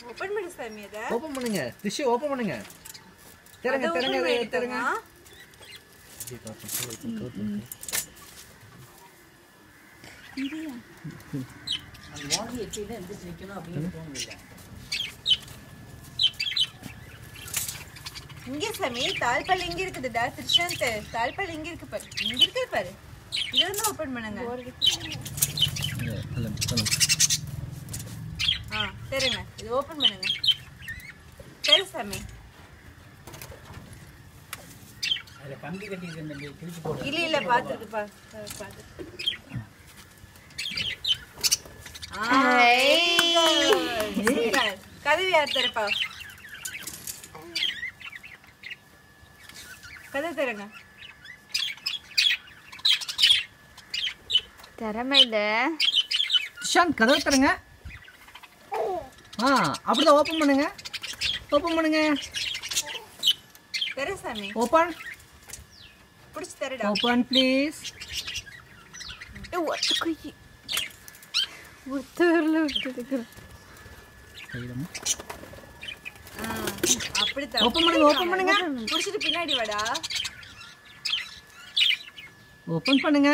Open பண்ணு சாமி அத ஓபன் பண்ணுங்க டிஷ்யூ ஓபன் பண்ணுங்க திறங்க அத திறங்க open அதை பண்ணிட்டு திறங்க இருக்காங்க. அந்த வாங்கி எச்சியில் எந்திரிச்சு நிற்கணும் அப்படின்னு தோணுதில்லை இங்க சாமி தாழ்பால் இங்க இருக்குதுடா திருஷாந்த் தாழ்பால் இங்க இருக்கு பாரு இங்க இருக்கு பாரு இது வந்து ஓபன் பண்ணுங்க ஆ சரிங்க இது ஓபன் பண்ணுங்க சரி சாமி அதில் கம்பி கட்டி இந்த கிழிச்சு போடு இல்ல இல்ல பாத்துருக்கு பா பாத்து கதவு யார் திறப்பா கதவு திறங்க திறமை இல்லை ஷான் கதவை திறங்க ஆ அப்படிதான் ஓப்பன் பண்ணுங்க ஓப்பன் பண்ணுங்க தெரு சாமி ஓப்பன் புடிச்சு தரடா ஓப்பன் ப்ளீஸ் ஒத்து கொய் ஒத்தூரில் விட்டுருக்குறேன் ஆ, அப்படித்தான் ஓப்பன் பண்ணுங்க ஓப்பன் பண்ணுங்க புடிச்சிட்டு பின்னாடி வாடா ஓப்பன் பண்ணுங்க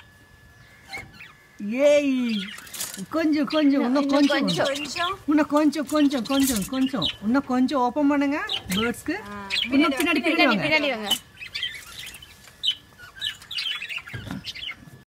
ஏய் கொஞ்சம் கொஞ்சம் இன்னும் கொஞ்சம் கொஞ்சம் இன்னும் கொஞ்சம் கொஞ்சம் கொஞ்சம் கொஞ்சம் இன்னும் கொஞ்சம் ஓப்பன் பண்ணுங்க பேர்ட்ஸ்க்கு ஆ, இன்னும் பின்னாடி பின்னாடி வாங்க பின்னாடி வாங்க